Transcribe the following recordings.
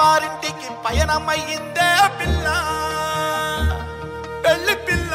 అత్తవారింటికి పయనమయ్యిందే పిల్ల పెళ్లి పిల్ల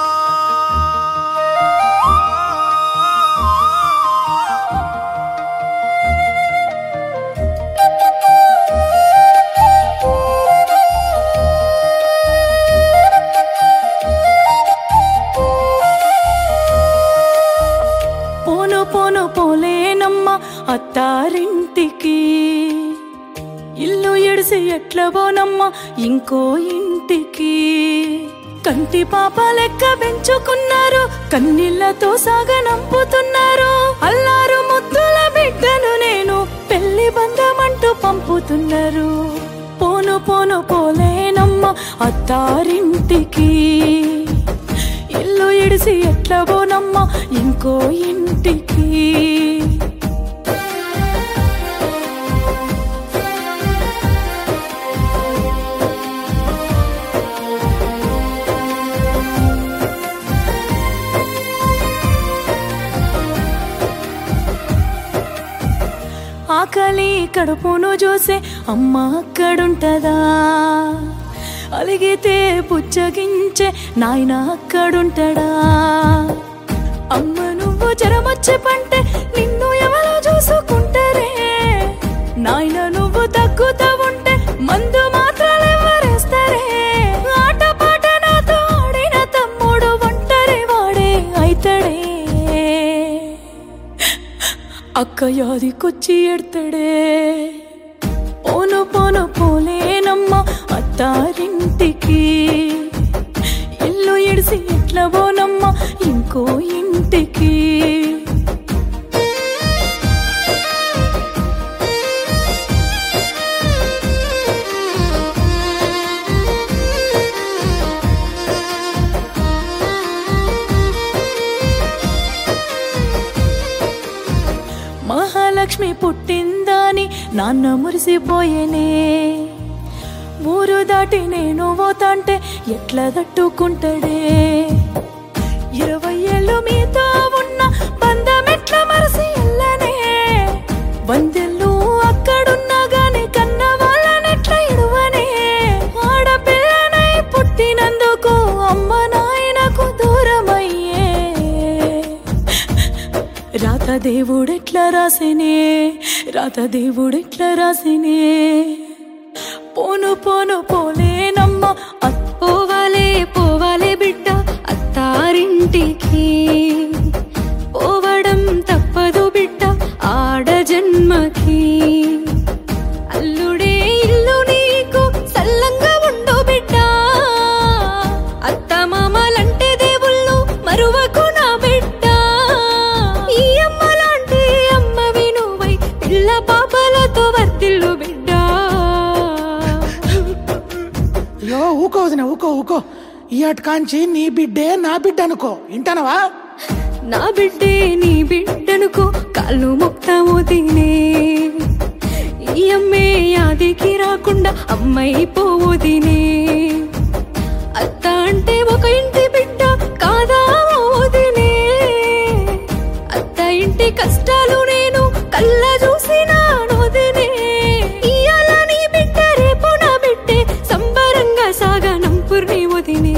పోను పోను పోలేనమ్మ అత్తారింటికి ఇల్లు ఎడిసి ఎట్ల పోనమ్మ ఇంకో ఇంటికి కంటి పాప లెక్క పెంచుకున్నారు కన్నీళ్లతో సాగనంపుతున్నారు అల్లారు ముద్దుల బిడ్డను నేను పెళ్లి బంధమంటూ పంపుతున్నారు పోను పోను పోలేనమ్మ అత్తారింటికి ఇల్లు ఇడిసి ఎట్లా పోనమ్మా ఇంకో ఇంటికి ఆకలి కడుపును చూసే అమ్మ అక్కడుంటదా అలిగితే పుచ్చగించే నాయన అక్కడుంటడా అమ్మ నువ్వు జ్వరమొచ్చే పంటే నిన్ను ఎవరో చూసుకుంటారే నాయన నువ్వు తగ్గుతా ఉంటే మందు మాత్రాలు ఎవరేస్తారే ఆట పాట నాతో ఆడిన తమ్ముడు ఒంటరి వాడే అయితడే అక్క యాదికొచ్చి ఎడతాడే పోను పోను పోలేనమ్మ అత్తారింటికి ఇల్లు ఇడిసి ఎట్లా పోనమ్మ ఇంకో ఇంటికి మహాలక్ష్మి పుట్టిందని నాన్న మురిసిపోయేనే ఊరు దాటి నేను పోతాంటే ఎట్లా తట్టుకుంటాడే ఇరవై ఏళ్ళు మీతో ఉన్న బంధం ఎట్లా మరసి ఎల్లనే వందెళ్ళు అక్కడున్నా గాని కన్న వాళ్ళనెట్లా ఇడువనే ఆడపిల్లనై పుట్టినందుకు అమ్మ నాయనకు దూరమయ్యే రాత దేవుడెట్లా రాసినే రాత దేవుడెట్లా రాసినే పోను పోను పోలేనమ్మ అత్ పోవాలే పోవాలే బిడ్డ అత్తారింటికి పోవడం తప్పదు బిడ్డ ఆడ జన్మకి అల్లుడే ఇల్లు నీకు సల్లంగా ఉండు బిడ్డ అత్త మామలంటే దేవుళ్ళు మరువకు నా బిడ్డ ఈ అమ్మ లాంటి అమ్మవి నువ్వై పిల్ల పాపలతో వర్తిల్లు బిడ్డ అయ్యో ఊకో వదిన ఊకో ఊకో ఈ కాంచి నీ బిడ్డే నా బిడ్డ అనుకో వింటానవా నా బిడ్డే నీ బిడ్డనుకో కాళ్ళు మొక్తాము తినే ఈ అమ్మే యాదికి రాకుండా అమ్మాయి పోవు తినే అత్త అంటే ఒక ఇంటి బిడ్డ కాదా ఓదినే అత్త ఇంటి కష్టాలు నేను కళ్ళ చూసినాను వదినే ఇయాల నీ బిడ్డ రేపు నా బిడ్డే సంబరంగా సాగనంపుర్ని వదినే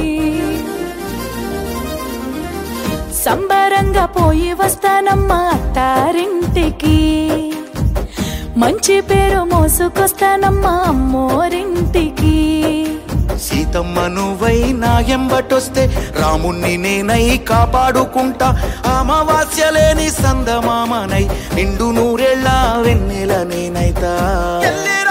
సంబరంగా పోయి వస్తానమ్మా అత్తారింటికి మంచి పేరు మోసుకొస్తానమ్మా అమ్మోరింటికి సీతమ్మ నువ్వై నా ఎంబటొస్తే రాముణ్ణి నేనై కాపాడుకుంటా అమావాస్య లేని సందమామనై నిండు నూరెళ్ళ వెన్నెల నేనైతా